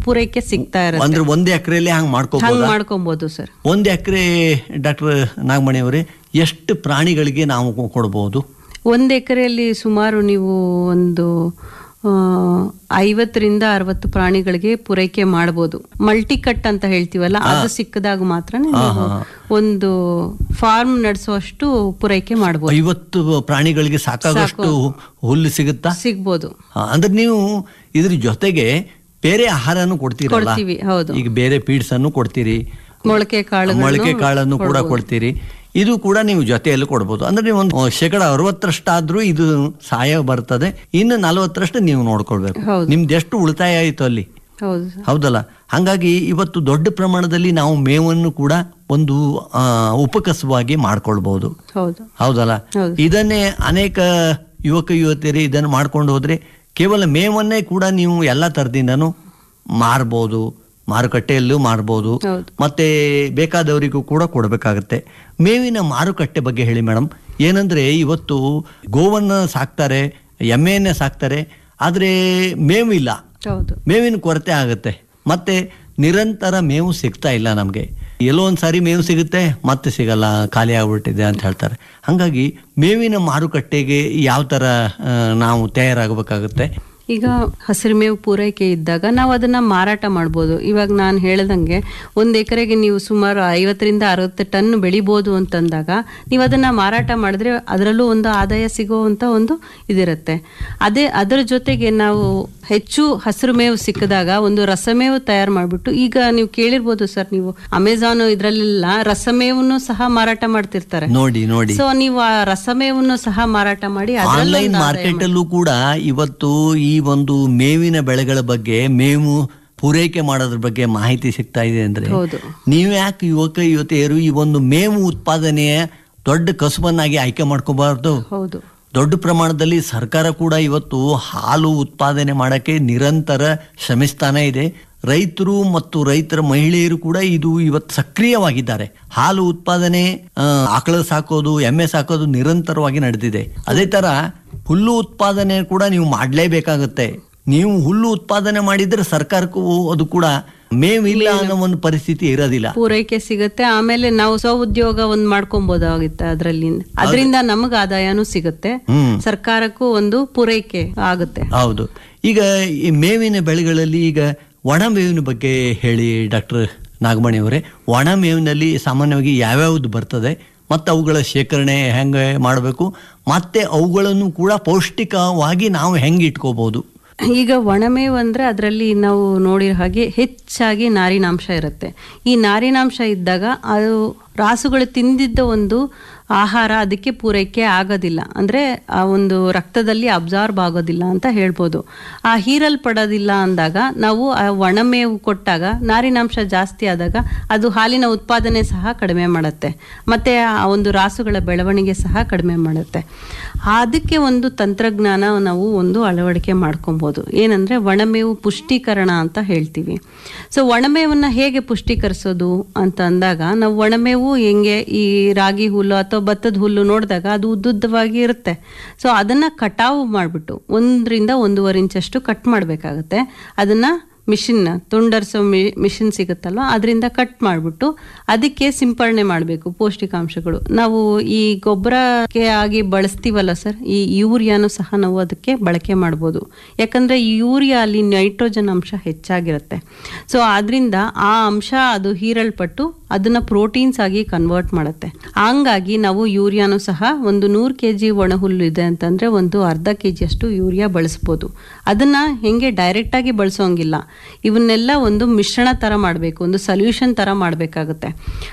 ಪೂರೈಕೆ ಸಿಗ್ತಾ ಇರುತ್ತೆ ಅಂದ್ರೆ ಒಂದ್ ಎಕರೆಯಲ್ಲಿ ಹಂಗ್ ಮಾಡ್ಕೋಬಹುದು ಹಂಗ್ ಮಾಡ್ಕೊಬಹುದು ಸರ್ ಒಂದು ಎಕರೆ ಡಾಕ್ಟರ್ ನಾಗಮಣಿ ಅವರೇ ಎಷ್ಟು ಪ್ರಾಣಿಗಳಿಗೆ ನಾವು ಕೊಡಬಹುದು ಒಂದು ಎಕರೆಯಲ್ಲಿ ಸುಮಾರು ನೀವು ಒಂದು ಆ, ಐವತ್ತರಿಂದ ಅರವತ್ತು ಪ್ರಾಣಿಗಳಿಗೆ ಪೂರೈಕೆ ಮಾಡಬಹುದು ಮಲ್ಟಿ ಕಟ್ ಅಂತ ಹೇಳ್ತೀವಲ್ಲ ಅದು ಸಿಕ್ಕದಾಗ ಮಾತ್ರ ನೀವು ಒಂದು ಫಾರ್ಮ್ ನಡೆಸುವಷ್ಟು ಪೂರೈಕೆ ಮಾಡಬಹುದು ಐವತ್ತು ಪ್ರಾಣಿಗಳಿಗೆ ಸಾಕಾಗಷ್ಟು ಹುಲ್ಲು ಸಿಗುತ್ತಾ ಸಿಗ್ಬೋದು ಆ, ಅಂದ್ರೆ ನೀವು ಇದ್ರ ಜೊತೆಗೆ ಬೇರೆ ಆಹಾರನು ಕೊಡ್ತೀರಲ್ಲ ಕೊಡ್ತೀವಿ ಹೌದು ಈಗ ಬೇರೆ ಪೀಡ್ಸ್ ಅನ್ನು ಕೊಡ್ತೀರಿ ಮೊಳಕೆ ಕಾಳು ಮೊಳಕೆ ಕಾಳನ್ನು ಕೂಡ ಕೊಡ್ತೀರಿ ಇದು ಕೂಡ ನೀವು ಜೊತೆಯಲ್ಲಿ ಕೊಡ್ಬೋದು ಅಂದ್ರೆ ನೀವು ಒಂದು ಶೇಕಡ ಅರವತ್ತರಷ್ಟಾದ್ರೂ ಇದು ಸಹಾಯ ಬರ್ತದೆ ಇನ್ನು ನಲವತ್ತರಷ್ಟು ನೀವು ನೋಡ್ಕೊಳ್ಬೇಕು ಹೌದು. ನಿಮ್ದು ಎಷ್ಟು ಉಳಿತಾಯ ಆಯ್ತು ಅಲ್ಲಿ ಹೌದು ಸರ್ ಹೌದಲ್ಲ ಹಾಗಾಗಿ ಇವತ್ತು ದೊಡ್ಡ ಪ್ರಮಾಣದಲ್ಲಿ ನಾವು ಮೇವನ್ನು ಕೂಡ ಒಂದು ಆ, ಉಪಕಸವಾಗಿ ಮಾಡ್ಕೊಳ್ಬಹುದು ಹೌದು ಹೌದಲ್ಲ ಹೌದು. ಇದನ್ನೇ ಅನೇಕ ಯುವಕ ಯುವತಿಯರು ಇದನ್ನು ಮಾಡ್ಕೊಂಡು ಹೋದ್ರೆ ಕೇವಲ ಮೇವನ್ನೇ ಕೂಡ ನೀವು ಎಲ್ಲ ಥರದಿಂದನೂ ಮಾರ್ಬೋದು ಮಾರುಕಟ್ಟೆಯಲ್ಲೂ ಮಾರ್ಬೋದು ಹೌದು ಮತ್ತೆ ಬೇಕಾದವರಿಗೂ ಕೂಡ ಕೊಡಬೇಕಾಗತ್ತೆ ಮೇವಿನ ಮಾರುಕಟ್ಟೆ ಬಗ್ಗೆ ಹೇಳಿ ಮೇಡಮ್ ಏನಂದ್ರೆ ಇವತ್ತು ಗೋವನ್ನು ಸಾಕ್ತಾರೆ ಎಮ್ಮೆಯನ್ನೇ ಸಾಕ್ತಾರೆ ಆದರೆ ಮೇವಿಲ್ಲ ಹೌದು ಮೇವಿನ ಕೊರತೆ ಆಗುತ್ತೆ ಮತ್ತೆ ನಿರಂತರ ಮೇವು ಸಿಗ್ತಾ ಇಲ್ಲ ನಮಗೆ ಎಲ್ಲೋ ಒಂದು ಸಾರಿ ಮೇವು ಸಿಗುತ್ತೆ ಮತ್ತೆ ಸಿಗಲ್ಲ ಖಾಲಿ ಆಗ್ಬಿಟ್ಟಿದೆ ಅಂತ ಹೇಳ್ತಾರೆ ಹಾಗಾಗಿ ಮೇವಿನ ಮಾರುಕಟ್ಟೆಗೆ ಯಾವ ಥರ ಆ, ನಾವು ತಯಾರಾಗಬೇಕಾಗುತ್ತೆ ಈಗ ಹಸಿರು ಮೇವು ಪೂರೈಕೆ ಇದ್ದಾಗ ನಾವು ಅದನ್ನ ಮಾರಾಟ ಮಾಡ್ಬೋದು ಇವಾಗ ನಾನು ಹೇಳ್ದಂಗೆ ಒಂದು ಎಕರೆಗೆ ನೀವು ಸುಮಾರು ಐವತ್ತರಿಂದ ಅರವತ್ತು ಟನ್ ಬೆಳಿಬೋದು ಅಂತಂದಾಗ ನೀವು ಅದನ್ನ ಮಾರಾಟ ಮಾಡಿದ್ರೆ ಅದರಲ್ಲೂ ಒಂದು ಆದಾಯ ಸಿಗುವಂತ ಒಂದು ಇದಿರುತ್ತೆ ಅದೇ ಅದರ ಜೊತೆಗೆ ನಾವು ಹೆಚ್ಚು ಹಸಿರು ಮೇವು ಸಿಕ್ಕಿದಾಗ ಒಂದು ರಸಮೇವು ತಯಾರು ಮಾಡಿಬಿಟ್ಟು ಈಗ ನೀವು ಕೇಳಿರ್ಬೋದು ಸರ್ ನೀವು ಅಮೆಝಾನ್ ಇದರಲ್ಲೆಲ್ಲ ರಸಮೇವನ್ನು ಸಹ ಮಾರಾಟ ಮಾಡ್ತಿರ್ತಾರೆ ನೋಡಿ ನೋಡಿ ಸೊ ನೀವು ಆ ರಸಮೇವನ್ನು ಸಹ ಮಾರಾಟ ಮಾಡಿ ಅದರಲ್ಲೂ ಆನ್ಲೈನ್ ಒಂದು ಆದಾಯ ಮಾರ್ಕೆಟ್ ಅಲ್ಲೂ ಕೂಡ ಇವತ್ತು ಈ ಒಂದು ಮೇವಿನ ಬೆಳೆಗಳ ಬಗ್ಗೆ ಮೇವು ಪೂರೈಕೆ ಮಾಡೋದ್ರ ಬಗ್ಗೆ ಮಾಹಿತಿ ಸಿಗ್ತಾ ಇದೆ ಅಂದ್ರೆ ಹೌದು ನೀವು ಯಾಕೆ ಯುವಕ ಯುವತಿಯರು ಈ ಒಂದು ಮೇವು ಉತ್ಪಾದನೆಯ ದೊಡ್ಡ ಕಸುಬನ್ನಾಗಿ ಆಯ್ಕೆ ಮಾಡ್ಕೋಬಾರ್ದು ಹೌದು ದೊಡ್ಡ ಪ್ರಮಾಣದಲ್ಲಿ ಸರ್ಕಾರ ಕೂಡ ಇವತ್ತು ಹಾಲು ಉತ್ಪಾದನೆ ಮಾಡಕ್ಕೆ ನಿರಂತರ ಶ್ರಮಿಸ್ತಾನೆ ಇದೆ ರೈತರು ಮತ್ತು ರೈತರ ಮಹಿಳೆಯರು ಕೂಡ ಇದು ಇವತ್ತು ಸಕ್ರಿಯವಾಗಿದ್ದಾರೆ ಹಾಲು ಉತ್ಪಾದನೆ ಆ, ಆಕಳ ಸಾಕೋದು ಎಮ್ಮೆ ಸಾಕೋದು ನಿರಂತರವಾಗಿ ನಡೆದಿದೆ ಅದೇ ತರ ಹುಲ್ಲು ಉತ್ಪಾದನೆ ಕೂಡ ನೀವು ಮಾಡಲೇಬೇಕಾಗುತ್ತೆ ನೀವು ಹುಲ್ಲು ಉತ್ಪಾದನೆ ಮಾಡಿದ್ರೆ ಸರ್ಕಾರಕ್ಕೂ ಅದು ಕೂಡ ಮೇವಿಲ್ಲ ಅನ್ನೋ ಒಂದು ಪರಿಸ್ಥಿತಿ ಇರೋದಿಲ್ಲ ಪೂರೈಕೆ ಸಿಗುತ್ತೆ ಆಮೇಲೆ ನಾವು ಸ್ವ ಉದ್ಯೋಗ ಒಂದ್ ಮಾಡ್ಕೊಬೋದಾಗಿತ್ತೆ ಅದರಲ್ಲಿ ಅದರಿಂದ ನಮಗ ಆದಾಯನೂ ಸಿಗುತ್ತೆ ಹ್ಮ್ ಸರ್ಕಾರಕ್ಕೂ ಒಂದು ಪೂರೈಕೆ ಆಗುತ್ತೆ ಹೌದು ಈಗ ಈ ಮೇವಿನ ಬೆಳೆಗಳಲ್ಲಿ ಈಗ ಒಣ ಮೇವಿನ ಬಗ್ಗೆ ಹೇಳಿ ಡಾಕ್ಟರ್ ನಾಗಮಣಿ ಅವರೇ ಒಣ ಮೇವಿನಲ್ಲಿ ಸಾಮಾನ್ಯವಾಗಿ ಯಾವ್ಯಾವ್ದು ಬರ್ತದೆ ಮತ್ತು ಅವುಗಳ ಶೇಖರಣೆ ಹೆಂಗೆ ಮಾಡಬೇಕು ಮತ್ತೆ ಅವುಗಳನ್ನು ಕೂಡ ಪೌಷ್ಟಿಕವಾಗಿ ನಾವು ಹೆಂಗೆ ಇಟ್ಕೋಬಹುದು ಈಗ ಒಣಮೇವು ಅಂದ್ರೆ ಅದರಲ್ಲಿ ನಾವು ನೋಡಿರೋ ಹಾಗೆ ಹೆಚ್ಚಾಗಿ ನಾರಿನಾಂಶ ಇರುತ್ತೆ ಈ ನಾರಿನಾಂಶ ಇದ್ದಾಗ ಅದು ರಾಸುಗಳು ತಿಂದಿದ್ದ ಒಂದು ಆಹಾರ ಅದಕ್ಕೆ ಪೂರೈಕೆ ಆಗೋದಿಲ್ಲ ಅಂದ್ರೆ ಆ ಒಂದು ರಕ್ತದಲ್ಲಿ ಅಬ್ಸಾರ್ಬ್ ಆಗೋದಿಲ್ಲ ಅಂತ ಹೇಳ್ಬೋದು ಆ ಹೀರಲ್ಪಡೋದಿಲ್ಲ ಅಂದಾಗ ನಾವು ಆ ಒಣಮೇವು ಕೊಟ್ಟಾಗ ನಾರಿನಾಂಶ ಜಾಸ್ತಿ ಆದಾಗ ಅದು ಹಾಲಿನ ಉತ್ಪಾದನೆ ಸಹ ಕಡಿಮೆ ಮಾಡುತ್ತೆ ಮತ್ತೆ ಆ ಒಂದು ರಾಸುಗಳ ಬೆಳವಣಿಗೆ ಸಹ ಕಡಿಮೆ ಮಾಡುತ್ತೆ ಅದಕ್ಕೆ ಒಂದು ತಂತ್ರಜ್ಞಾನ ನಾವು ಒಂದು ಅಳವಡಿಕೆ ಮಾಡ್ಕೊಬೋದು ಏನಂದ್ರೆ ಒಣಮೇವು ಪುಷ್ಟೀಕರಣ ಅಂತ ಹೇಳ್ತೀವಿ ಸೊ ಒಣಮೇವನ್ನ ಹೇಗೆ ಪುಷ್ಟೀಕರಿಸೋದು ಅಂತ ಅಂದಾಗ ನಾವು ಒಣಮೇವು ಹೆಂಗೆ ಈ ರಾಗಿ ಹುಲ್ಲು ಅಥವಾ ಭತ್ತದ ಹುಲ್ಲು ನೋಡಿದಾಗ ಅದು ಉದ್ದುದ್ದವಾಗಿ ಇರುತ್ತೆ ಸೊ ಅದನ್ನ ಕಟಾವು ಮಾಡಿಬಿಟ್ಟು ಒಂದರಿಂದ ಒಂದೂವರೆ ಇಂಚಷ್ಟು ಕಟ್ ಮಾಡಬೇಕಾಗತ್ತೆ ಅದನ್ನ ಮಿಷಿನ್ ತುಂಡರಿಸೋ ಮಿಷಿನ್ ಸಿಗುತ್ತಲ್ವ ಅದರಿಂದ ಕಟ್ ಮಾಡಿಬಿಟ್ಟು ಅದಕ್ಕೆ ಸಿಂಪರಣೆ ಮಾಡಬೇಕು ಪೌಷ್ಟಿಕಾಂಶಗಳು ನಾವು ಈ ಗೊಬ್ಬರಕ್ಕೆ ಆಗಿ ಬಳಸ್ತೀವಲ್ಲ ಸರ್ ಈ ಯೂರಿಯಾನು ಸಹ ನಾವು ಅದಕ್ಕೆ ಬಳಕೆ ಮಾಡ್ಬೋದು ಯಾಕಂದ್ರೆ ಈ ಯೂರಿಯಾ ಅಲ್ಲಿ ನೈಟ್ರೋಜನ್ ಅಂಶ ಹೆಚ್ಚಾಗಿರುತ್ತೆ ಸೊ ಅದರಿಂದ ಆ ಅಂಶ ಅದು ಹೀರಲ್ಪಟ್ಟು ಅದನ್ನ ಪ್ರೋಟೀನ್ಸ್ ಆಗಿ ಕನ್ವರ್ಟ್ ಮಾಡುತ್ತೆ ಹಂಗಾಗಿ ನಾವು ಯೂರಿಯಾನು ಸಹ ಒಂದು ನೂರು ಕೆ ಜಿ ಒಣ ಹುಲ್ಲು ಇದೆ ಅಂತಂದ್ರೆ ಒಂದು ಅರ್ಧ ಕೆ ಜಿಯಷ್ಟು ಯೂರಿಯಾ ಬಳಸ್ಬೋದು ಅದನ್ನ ಹೆಂಗೆ ಡೈರೆಕ್ಟ್ ಆಗಿ ಬಳಸೋಂಗಿಲ್ಲ ಇವನ್ನೆಲ್ಲ ಒಂದು ಮಿಶ್ರಣ ತರ ಮಾಡಬೇಕು ಒಂದು ಸೊಲ್ಯೂಷನ್ ತರ ಮಾಡಬೇಕಾಗುತ್ತೆ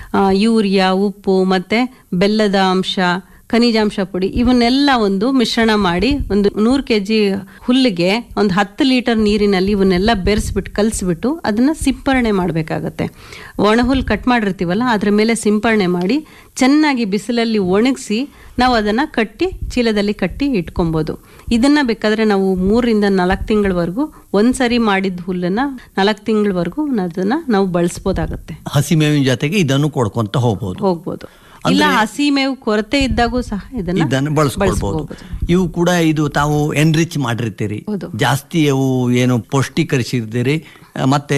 ಯೂರಿಯಾ ಉಪ್ಪು ಮತ್ತೆ ಬೆಲ್ಲದ ಅಂಶ ಖನಿಜಾಂಶ ಪುಡಿ ಇವನ್ನೆಲ್ಲ ಒಂದು ಮಿಶ್ರಣ ಮಾಡಿ ಒಂದು ನೂರು ಕೆ ಜಿ ಹುಲ್ಲಿಗೆ ಒಂದು ಹತ್ತು ಲೀಟರ್ ನೀರಿನಲ್ಲಿ ಇವನ್ನೆಲ್ಲ ಬೆರೆಸ್ಬಿಟ್ಟು ಕಲಿಸ್ಬಿಟ್ಟು ಅದನ್ನ ಸಿಂಪರಣೆ ಮಾಡಬೇಕಾಗತ್ತೆ ಒಣ ಹುಲ್ಲು ಕಟ್ ಮಾಡಿರ್ತೀವಲ್ಲ ಅದ್ರ ಮೇಲೆ ಸಿಂಪರಣೆ ಮಾಡಿ ಚೆನ್ನಾಗಿ ಬಿಸಿಲಲ್ಲಿ ಒಣಗಿಸಿ ನಾವು ಅದನ್ನ ಕಟ್ಟಿ ಚೀಲದಲ್ಲಿ ಕಟ್ಟಿ ಇಟ್ಕೊಬೋದು ಇದನ್ನ ಬೇಕಾದ್ರೆ ನಾವು ಮೂರರಿಂದ ನಾಲ್ಕು ತಿಂಗಳವರೆಗೂ ಒಂದ್ಸರಿ ಮಾಡಿದ ಹುಲ್ಲನ್ನ ನಾಲ್ಕು ತಿಂಗಳವರೆಗೂ ಅದನ್ನ ನಾವು ಬಳಸ್ಬೋದಾಗತ್ತೆ ಹಸಿ ಮೇವಿನ ಜೊತೆಗೆ ಇದನ್ನು ಕೊಡ್ಕೊಂತ ಹೋಗ್ಬೋದು ಹೋಗ್ಬೋದು ಇಲ್ಲ ಹಸಿ ಮೇವು ಕೊರತೆ ಇದ್ದಾಗೂ ಸಹ ಇದನ್ನ ಇದನ್ನು ಬಳಸ್ಕೊಳ್ಬಹುದು ಇವು ಕೂಡ ಇದು ತಾವು ಎನ್ರಿಚ್ ಮಾಡಿರ್ತೀರಿ ಹೌದು. ಜಾಸ್ತಿ ಅವು ಏನು ಪೌಷ್ಟಿಕರಿಸಿರ್ತೀರಿ ಮತ್ತೆ